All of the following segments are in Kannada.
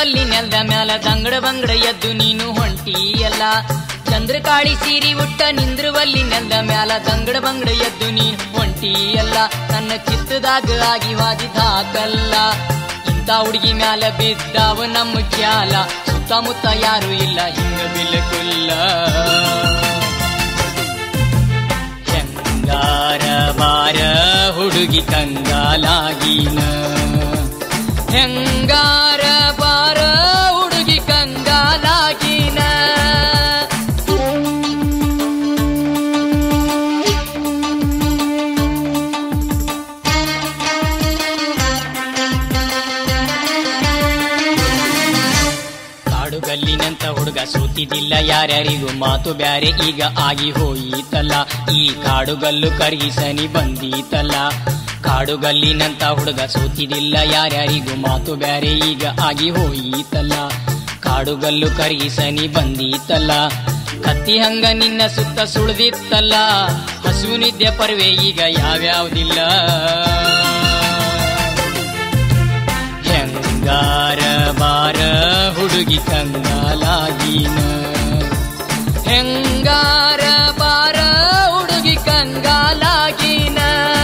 ನಿಂದ್ರವಲ್ಲಿ ನೆಲ್ದ ಮ್ಯಾಲ ದಂಗಡ ಬಂಗಡ ಎದ್ದು ನೀನು ಹೊಂಟಿಯಲ್ಲ ಚಂದ್ರಕಾಳಿ ಸೀರಿ ಉಟ್ಟ ನಿಂದ್ರವಲ್ಲಿ ನೆಲ್ದ ಮ್ಯಾಲ ದಂಗಡ ಬಂಗಡ ಎದ್ದು ನೀನು ಹೊಂಟಿಯಲ್ಲ ನನ್ನ ಚಿತ್ತದಾಗ ಆಗಿ ವಾದಿದಾಕಲ್ಲ ಇಂಥ ಹುಡುಗಿ ಮ್ಯಾಲ ಬಿದ್ದಾವ ನಮ್ಮ ಚಾಲ ಸುತ್ತಮುತ್ತ ಯಾರು ಇಲ್ಲ ಹಿಂಗ ಬಿಲ್ಕುಲ್ಲ ಹೆಂಗಾರ ಬಾರ ಹುಡುಗಿ ಕಂಗಾಲಾಗಿನ ಹೆಂಗಾರ ಬಾರ ಹುಡುಗಿ ಕಂಗಾಲಾಗಿನ ಕಾಡುಗಲ್ಲಿನಂತ ಹುಡುಗ ಸೂತಿದಿಲ್ಲ ಯಾರ್ಯಾರಿಗೂ ಮಾತು ಬ್ಯಾರೆ ಈಗ ಆಗಿ ಹೋಯಿತಲ್ಲ ಈ ಕಾಡುಗಲ್ಲು ಕರಗಿಸನಿ ಬಂದೀತಲ್ಲ ಕಾಡುಗಲ್ಲಿನಂತ ಹುಡುಗ ಸೂತಿದಿಲ್ಲ ಯಾರ್ಯಾರಿಗೂ ಮಾತು ಬ್ಯಾರೆ ಈಗ ಆಗಿ ಹೋಯಿತಲ್ಲ ಕಾಡುಗಲ್ಲು ಕರಗಿಸನಿ ಬಂದೀತಲ್ಲ ಕತ್ತಿ ಹಂಗ ನಿನ್ನ ಸುತ್ತ ಸುಳಿದಿತ್ತಲ್ಲ ಹಸು ನಿದ್ದೆ ಪರ್ವೆ ಈಗ ಯಾವ್ಯಾವ್ದಿಲ್ಲ ಹೆಂಗಾರ ಬಾರ ಹುಡುಗಿ ಕಂಗಾಲಾಗಿನ ಹೆಂಗಾರ ಬಾರ ಹುಡುಗಿ ಕಂಗಾಲಾಗಿನ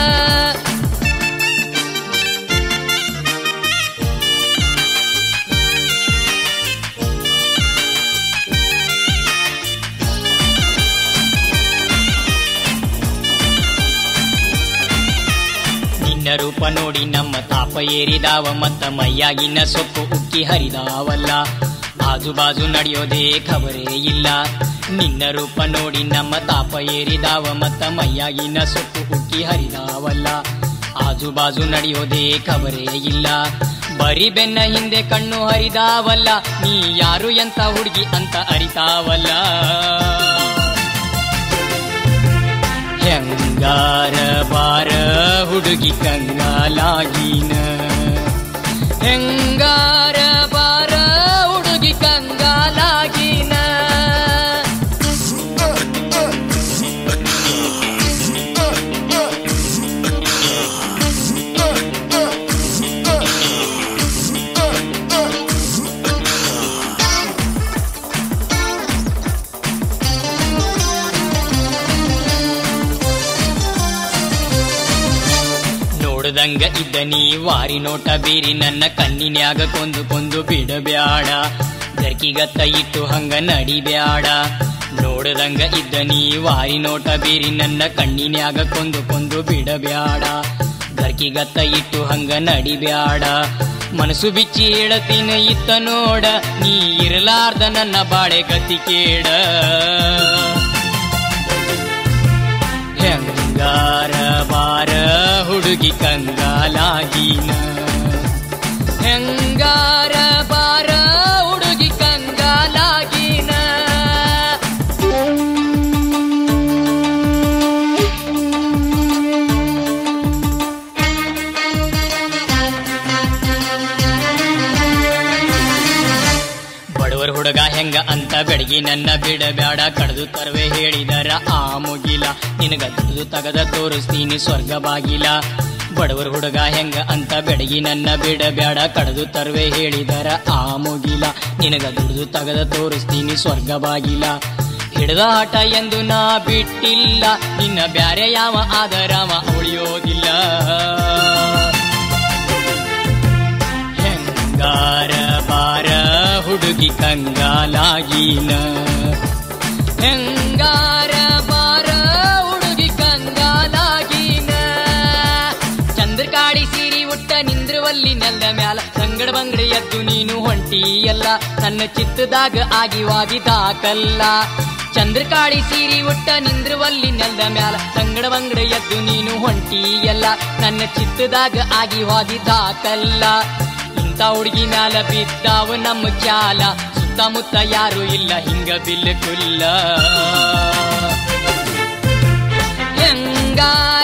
ನಿನ್ನ ರೂಪ ನೋಡಿ ನಮ್ಮ ತಾಪ ಏರಿದಾವ ಮತ್ತ ಮೈಯಾಗಿನ ಸೊಪ್ಪು ಉಕ್ಕಿ ಹರಿದಾವಲ್ಲ ಆಜು ಬಾಜು ನಡೆಯೋದೇ ಖಬರೇ ಇಲ್ಲ ನಿನ್ನ ರೂಪ ನೋಡಿ ನಮ್ಮ ತಾಪ ಏರಿದಾವ ಮತ್ತ ಮೈಯಾಗಿನ ಸೊಪ್ಪು ಉಕ್ಕಿ ಹರಿದಾವಲ್ಲ ಆಜು ಬಾಜು ನಡೆಯೋದೇ ಖಬರೇ ಇಲ್ಲ ಬರಿ ಬೆನ್ನ ಹಿಂದೆ ಕಣ್ಣು ಹರಿದಾವಲ್ಲ ನೀ ಯಾರು ಎಂತ ಹುಡುಗಿ ಅಂತ ಅರಿತಾವಲ್ಲ ಹೆಂಗಾರ ಬಾರ ಹುಡುಗಿ ಕಂಗಾಲಾಗಿನ ಹೆಂಗಾರ ಬಾರ ಹುಡುಗಿ ಕಂಗಾಲಾಗಿನ ನೋಡ್ದಂಗ ಇದ್ದ ನೀ ವಾರಿ ನೋಟ ಬೀರಿ ನನ್ನ ಕಣ್ಣಿನ್ಯಾಗ ಕೊಂದು ಕೊಂದು ಬಿಡಬ್ಯಾಡ ಜರ್ಕಿಗತ್ತ ಇಟ್ಟು ಹಂಗ ನಡಿಬ್ಯಾಡ ನೋಡ್ದಂಗ ಇದ್ದ ನೀ ವಾರಿ ನೋಟ ಬೀರಿ ನನ್ನ ಕಣ್ಣಿನ್ಯಾಗ ಕೊಂದು ಕೊಂದು ಬಿಡಬ್ಯಾಡ ಗರ್ಕಿಗತ್ತ ಇಟ್ಟು ಹಂಗ ನಡಿಬ್ಯಾಡ ಮನಸ್ಸು ಬಿಚ್ಚಿ ಹೇಳತೀನ ಇತ್ತ ನೋಡ ನೀ ಇರಲಾರ್ದ ನನ್ನ ಬಾಳೆ ಗತಿ ಕೇಡ ಹೆಂಗಾರ ಬಾರ ಹುಡುಗಿ ಕಂಗಾಲಾಗಿನ ಹೆಂಗಾರ ಬಾರ ಹುಡುಗಿ ಕಂಗಾಲಾಗಿನ ಬಡವರ ಹುಡುಗ ಹೆಂಗ ಅಂತ ಬೆಡಗಿ ನನ್ನ ಬಿಡಬ್ಯಾಡ ಕಡ್ದು ತರವೆ ಹೇಳಿದರ ಆ ಮುಗಿಲ ನಿನಗ ದುಡ್ದು ತಗದ ತೋರಿಸ್ತೀನಿ ಸ್ವರ್ಗ ಬಾಗಿಲ ಬಡವರ ಹುಡುಗ ಹೆಂಗ ಅಂತ ಬೆಡಗಿ ನನ್ನ ಬಿಡಬ್ಯಾಡ ಕಡ್ದು ತರವೆ ಹೇಳಿದರ ಆ ಮುಗಿಲ ನಿನಗ ದುಡ್ದು ತಗದ ತೋರಿಸ್ತೀನಿ ಸ್ವರ್ಗ ಬಾಗಿಲ ಹಿಡ್ದ ಆಟ ಎಂದು ನಾ ಬಿಟ್ಟಿಲ್ಲ ನಿನ್ನ ಬ್ಯಾರೆ ಯಾವ ಆದರಾಮ ಉಳಿಯೋದಿಲ್ಲ ಹೆಂಗಾರ ಬಾರ ಹುಡುಗಿ ಕಂಗಾಲಾಗಿನ ಹೆಂಗಾರ ಬಾರ ಹುಡುಗಿ ಕಂಗಾಲಾಗಿನ ಚಂದ್ರಕಾಳಿ ಸೀರಿ ಉಟ್ಟ ನಿಂದ್ರವಲ್ಲಿ ನೆಲ್ದ ಮ್ಯಾಲ ಸಂಗಡ ಬಂಗಡ ಎದ್ದು ನೀನು ಹೊಂಟಿಯಲ್ಲ ನನ್ನ ಚಿತ್ತದಾಗ ಆಗಿ ವಾದಿದಾಕಲ್ಲ ಚಂದ್ರಕಾಳಿ ಸೀರಿ ಉಟ್ಟ ನಿಂದ್ರವಲ್ಲಿ ನೆಲ್ದ ಮ್ಯಾಲ ಸಂಗಡ ಬಂಗಡ ಎದ್ದು ನೀನು ಹೊಂಟಿಯಲ್ಲ ನನ್ನ ಚಿತ್ತದಾಗ ಆಗಿ ವಾದಿದಾಕಲ್ಲ ಇಂಥ ಹುಡುಗಿ ಮ್ಯಾಲ ಬಿದ್ದಾವ ನಮ್ಮ ಚಾಲ ಸುತ್ತಮುತ್ತ ಯಾರು ಇಲ್ಲ ಹಿಂಗ ಬಿಲ್ಕುಲ್ಲ ಹೆಂಗಾರ